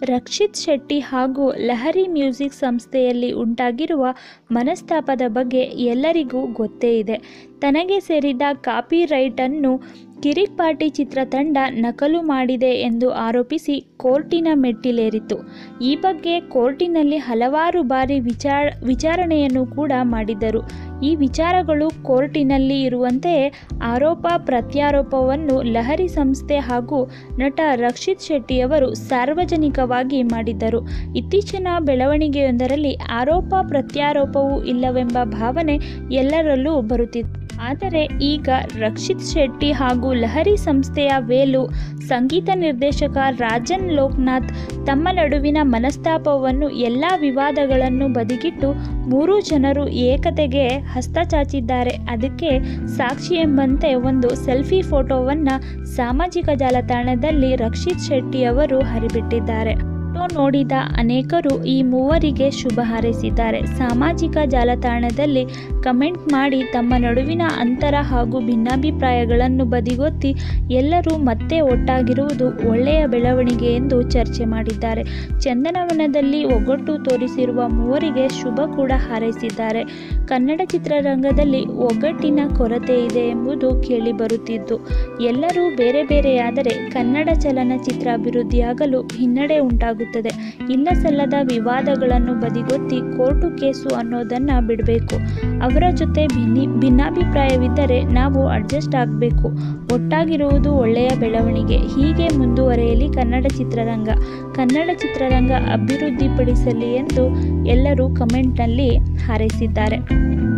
ರಕ್ಷಿತ್ ಶೆಟ್ಟಿ ಹಾಗೂ ಲಹರಿ ಮ್ಯೂಸಿಕ್ ಸಂಸ್ಥೆಯಲ್ಲಿ ಉಂಟಾಗಿರುವ ಮನಸ್ತಾಪದ ಬಗ್ಗೆ ಎಲ್ಲರಿಗೂ ಗೊತ್ತೇ ಇದೆ ತನಗೆ ಸೇರಿದ ಕಾಪಿರೈಟನ್ನು ಕಿರಿಕ್ ಪಾರ್ಟಿ ಚಿತ್ರತಂಡ ನಕಲು ಮಾಡಿದೆ ಎಂದು ಆರೋಪಿಸಿ ಕೋರ್ಟಿನ ಮೆಟ್ಟಿಲೇರಿತು ಈ ಬಗ್ಗೆ ಕೋರ್ಟಿನಲ್ಲಿ ಹಲವಾರು ಬಾರಿ ವಿಚಾರ ವಿಚಾರಣೆಯನ್ನು ಕೂಡ ಮಾಡಿದ್ದರು ಈ ವಿಚಾರಗಳು ಕೋರ್ಟಿನಲ್ಲಿ ಇರುವಂತೆಯೇ ಆರೋಪ ಪ್ರತ್ಯಾರೋಪವನ್ನು ಲಹರಿ ಸಂಸ್ಥೆ ಹಾಗೂ ನಟ ರಕ್ಷಿತ್ ಶೆಟ್ಟಿಯವರು ಸಾರ್ವಜನಿಕವಾಗಿ ಮಾಡಿದ್ದರು ಇತ್ತೀಚಿನ ಬೆಳವಣಿಗೆಯೊಂದರಲ್ಲಿ ಆರೋಪ ಪ್ರತ್ಯಾರೋಪವೂ ಇಲ್ಲವೆಂಬ ಭಾವನೆ ಎಲ್ಲರಲ್ಲೂ ಬರುತ್ತಿತ್ತು ಆದರೆ ಈಗ ರಕ್ಷಿತ್ ಶೆಟ್ಟಿ ಹಾಗೂ ಲಹರಿ ಸಂಸ್ಥೆಯ ವೇಲು ಸಂಗೀತ ನಿರ್ದೇಶಕ ರಾಜನ್ ಲೋಕನಾಥ್ ತಮ್ಮ ನಡುವಿನ ಮನಸ್ತಾಪವನ್ನು ಎಲ್ಲ ವಿವಾದಗಳನ್ನು ಬದಿಗಿಟ್ಟು ಮೂರೂ ಜನರು ಏಕತೆಗೆ ಹಸ್ತ ಚಾಚಿದ್ದಾರೆ ಅದಕ್ಕೆ ಸಾಕ್ಷಿ ಎಂಬಂತೆ ಒಂದು ಸೆಲ್ಫಿ ಫೋಟೋವನ್ನು ಸಾಮಾಜಿಕ ಜಾಲತಾಣದಲ್ಲಿ ರಕ್ಷಿತ್ ಶೆಟ್ಟಿಯವರು ಹರಿಬಿಟ್ಟಿದ್ದಾರೆ ಫೋಟೋ ನೋಡಿದ ಅನೇಕರು ಈ ಮೂವರಿಗೆ ಶುಭ ಹಾರೈಸಿದ್ದಾರೆ ಸಾಮಾಜಿಕ ಜಾಲತಾಣದಲ್ಲಿ ಕಮೆಂಟ್ ಮಾಡಿ ತಮ್ಮ ನಡುವಿನ ಅಂತರ ಹಾಗೂ ಭಿನ್ನಾಭಿಪ್ರಾಯಗಳನ್ನು ಬದಿಗೊತ್ತಿ ಎಲ್ಲರೂ ಮತ್ತೆ ಒಟ್ಟಾಗಿರುವುದು ಒಳ್ಳೆಯ ಬೆಳವಣಿಗೆ ಎಂದು ಚರ್ಚೆ ಮಾಡಿದ್ದಾರೆ ಚಂದನವನದಲ್ಲಿ ಒಗ್ಗಟ್ಟು ತೋರಿಸಿರುವ ಮೂವರಿಗೆ ಶುಭ ಕೂಡ ಹಾರೈಸಿದ್ದಾರೆ ಕನ್ನಡ ಚಿತ್ರರಂಗದಲ್ಲಿ ಒಗ್ಗಟ್ಟಿನ ಕೊರತೆ ಇದೆ ಎಂಬುದು ಕೇಳಿಬರುತ್ತಿದ್ದು ಎಲ್ಲರೂ ಬೇರೆ ಬೇರೆಯಾದರೆ ಕನ್ನಡ ಚಲನಚಿತ್ರ ಅಭಿವೃದ್ಧಿಯಾಗಲು ಹಿನ್ನಡೆ ಉಂಟಾಗುತ್ತದೆ ಇಲ್ಲ ಸಲ್ಲದ ವಿವಾದಗಳನ್ನು ಬದಿಗೊತ್ತಿ ಕೋರ್ಟು ಕೇಸು ಅನ್ನೋದನ್ನು ಬಿಡಬೇಕು ಅವರ ಜೊತೆ ಭಿನ್ನಿ ಭಿನ್ನಾಭಿಪ್ರಾಯವಿದ್ದರೆ ನಾವು ಅಡ್ಜಸ್ಟ್ ಆಗಬೇಕು ಒಟ್ಟಾಗಿರುವುದು ಒಳ್ಳೆಯ ಬೆಳವಣಿಗೆ ಹೀಗೆ ಮುಂದುವರೆಯಲಿ ಕನ್ನಡ ಚಿತ್ರರಂಗ ಕನ್ನಡ ಚಿತ್ರರಂಗ ಅಭಿವೃದ್ಧಿಪಡಿಸಲಿ ಎಂದು ಎಲ್ಲರೂ ಕಮೆಂಟ್ನಲ್ಲಿ ಹಾರೈಸಿದ್ದಾರೆ